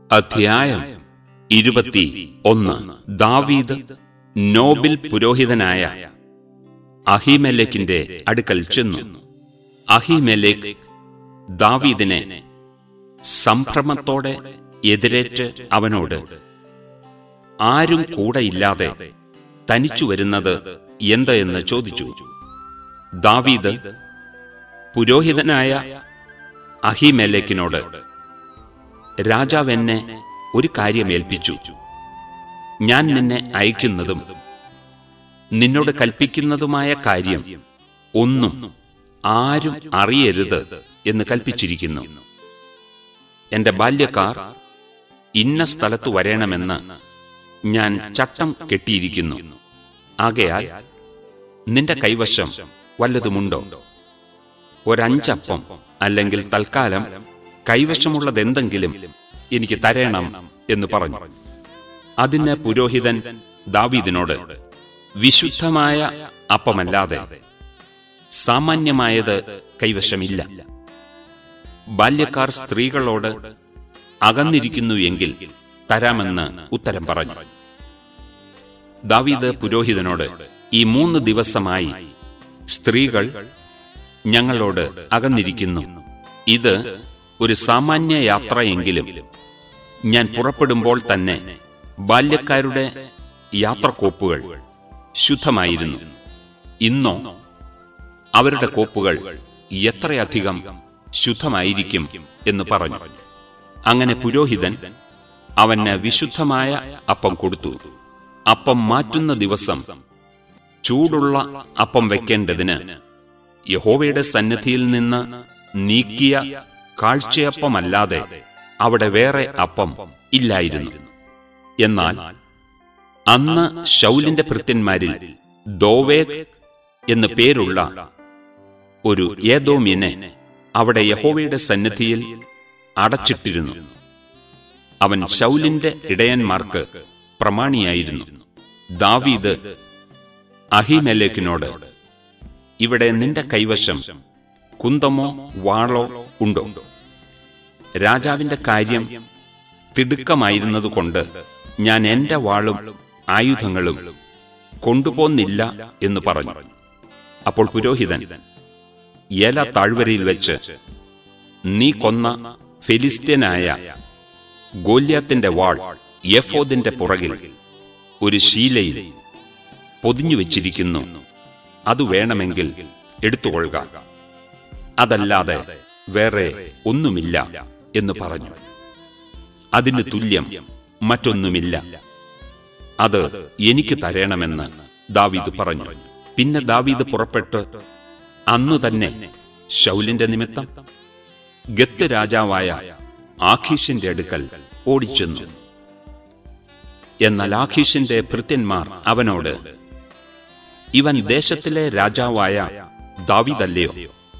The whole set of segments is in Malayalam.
അധ്യായം ഇരുപത്തി ഒന്ന് ദാവീദ് നോബിൽ പുരോഹിതനായ അഹിമെലേക്കിന്റെ അടുക്കൽ ചെന്നു അഹിമെലേക്ക് ദാവീദിനെ സംഭ്രമത്തോടെ എതിരേറ്റ് അവനോട് ആരും കൂടെയില്ലാതെ തനിച്ചു വരുന്നത് എന്ത് എന്ന് ചോദിച്ചു ദാവീദ് പുരോഹിതനായ അഹിമേലേക്കിനോട് രാജാവ് എന്നെ ഒരു കാര്യം ഏൽപ്പിച്ചു ഞാൻ നിന്നെ അയക്കുന്നതും നിന്നോട് കൽപ്പിക്കുന്നതുമായ കാര്യം ഒന്നും ആരും അറിയരുത് എന്ന് കൽപ്പിച്ചിരിക്കുന്നു എന്റെ ബാല്യക്കാർ ഇന്ന സ്ഥലത്ത് വരേണമെന്ന് ഞാൻ ചട്ടം കെട്ടിയിരിക്കുന്നു ആകയാൽ നിന്റെ കൈവശം വല്ലതുമുണ്ടോ ഒരഞ്ചപ്പം അല്ലെങ്കിൽ തൽക്കാലം കൈവശമുള്ളതെന്തെങ്കിലും എനിക്ക് തരേണം എന്ന് പറഞ്ഞു അതിന് പുരോഹിതൻ ദാവീദിനോട് വിശുദ്ധമായ അപ്പമല്ലാതെ സാമാന്യമായത് കൈവശമില്ല ബാല്യക്കാർ സ്ത്രീകളോട് അകന്നിരിക്കുന്നു എങ്കിൽ തരാമെന്ന് ഉത്തരം പറഞ്ഞു ദാവീദ് പുരോഹിതനോട് ഈ മൂന്ന് ദിവസമായി സ്ത്രീകൾ ഞങ്ങളോട് അകന്നിരിക്കുന്നു ഇത് ഒരു സാമാന്യ യാത്രയെങ്കിലും ഞാൻ പുറപ്പെടുമ്പോൾ തന്നെ ബാല്യക്കാരുടെ യാത്രക്കോപ്പുകൾ ശുദ്ധമായിരുന്നു ഇന്നോ അവരുടെ കോപ്പുകൾ എത്രയധികം ശുദ്ധമായിരിക്കും എന്ന് പറഞ്ഞു അങ്ങനെ പുരോഹിതൻ അവന് വിശുദ്ധമായ അപ്പം കൊടുത്തു അപ്പം മാറ്റുന്ന ദിവസം ചൂടുള്ള അപ്പം വെക്കേണ്ടതിന് യഹോവയുടെ സന്നിധിയിൽ നിന്ന് നീക്കിയ കാഴ്ചയപ്പമല്ലാതെ അവിടെ വേറെ അപ്പം ഇല്ലായിരുന്നു എന്നാൽ അന്ന് ശൗലിന്റെ ഭൃത്യന്മാരിൽ ദോവേഗ് എന്ന് പേരുള്ള ഒരു ഏതോമ്യനെ അവിടെ യഹോവയുടെ സന്നിധിയിൽ അടച്ചിട്ടിരുന്നു അവൻ ശൗലിന്റെ ഇടയന്മാർക്ക് പ്രമാണിയായിരുന്നു ദാവീദ് അഹിമേലേക്കിനോട് ഇവിടെ നിന്റെ കൈവശം കുന്തമോ വാളോ ഉണ്ടോ രാജാവിന്റെ കാര്യം തിടുക്കമായിരുന്നതുകൊണ്ട് ഞാൻ എന്റെ വാളും ആയുധങ്ങളും കൊണ്ടുപോന്നില്ല എന്ന് പറഞ്ഞു അപ്പോൾ പുരോഹിതൻ ഏല താഴ്വരയിൽ വെച്ച് നീ കൊന്ന ഫെലിസ്ത്യനായ ഗോല്യാത്തിന്റെ വാൾ യഫോദിന്റെ പുറകിൽ ഒരു ശീലയിൽ പൊതിഞ്ഞു വെച്ചിരിക്കുന്നു അത് വേണമെങ്കിൽ എടുത്തുകൊള്ളുക അതല്ലാതെ വേറെ ഒന്നുമില്ല എന്ന് പറഞ്ഞു അതിന് തുല്യം മറ്റൊന്നുമില്ല അത് എനിക്ക് തരണമെന്ന് ദാവീദ് പറഞ്ഞു പിന്നെ ദാവീദ് പുറപ്പെട്ട് അന്നു തന്നെ ശൗലിന്റെ നിമിത്തം ഗത്ത് രാജാവായ ആഖീഷിന്റെ അടുക്കൽ ഓടിച്ചെന്നു എന്നാൽ ആഖീഷിന്റെ ഭൃത്യന്മാർ അവനോട് ഇവൻ ദേശത്തിലെ രാജാവായ ദാവീദല്ലയോ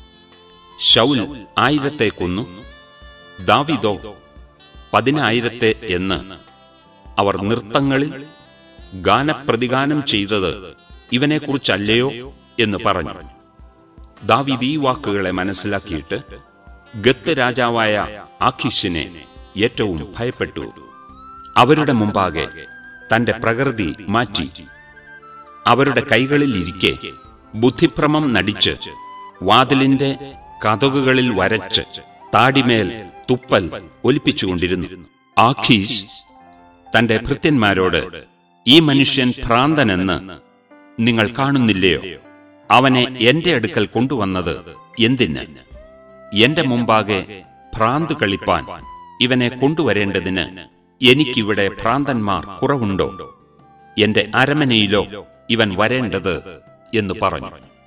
ശൗൽ ആയിരത്തെ കൊന്നു ദാവിദോ പതിനായിരത്തെ എന്ന് അവർ നൃത്തങ്ങളിൽ ഗാനപ്രതിഗാനം ചെയ്തത് ഇവനെക്കുറിച്ചല്ലയോ എന്ന് പറഞ്ഞു ദാവിദ് ഈ വാക്കുകളെ മനസ്സിലാക്കിയിട്ട് ഗത്ത് രാജാവായ ആഖിഷിനെ ഏറ്റവും ഭയപ്പെട്ടു അവരുടെ മുമ്പാകെ തന്റെ പ്രകൃതി മാറ്റി അവരുടെ കൈകളിൽ ഇരിക്കെ ബുദ്ധിഭ്രമം നടിച്ച് വാതിലിന്റെ കഥകുകളിൽ വരച്ച് താടിമേൽ തുപ്പൽ ഒലിപ്പിച്ചുകൊണ്ടിരുന്നു ആഖീസ് തന്റെ ഭൃത്യന്മാരോട് ഈ മനുഷ്യൻ ഭ്രാന്തനെന്ന് നിങ്ങൾ കാണുന്നില്ലയോ അവനെ എന്റെ അടുക്കൽ കൊണ്ടുവന്നത് എന്തിന് എന്റെ മുമ്പാകെ ഭ്രാന്ത് കളിപ്പാൻ ഇവനെ കൊണ്ടുവരേണ്ടതിന് എനിക്കിവിടെ ഭ്രാന്തന്മാർ കുറവുണ്ടോ എന്റെ അരമനയിലോ ഇവൻ വരേണ്ടത് എന്ന് പറഞ്ഞു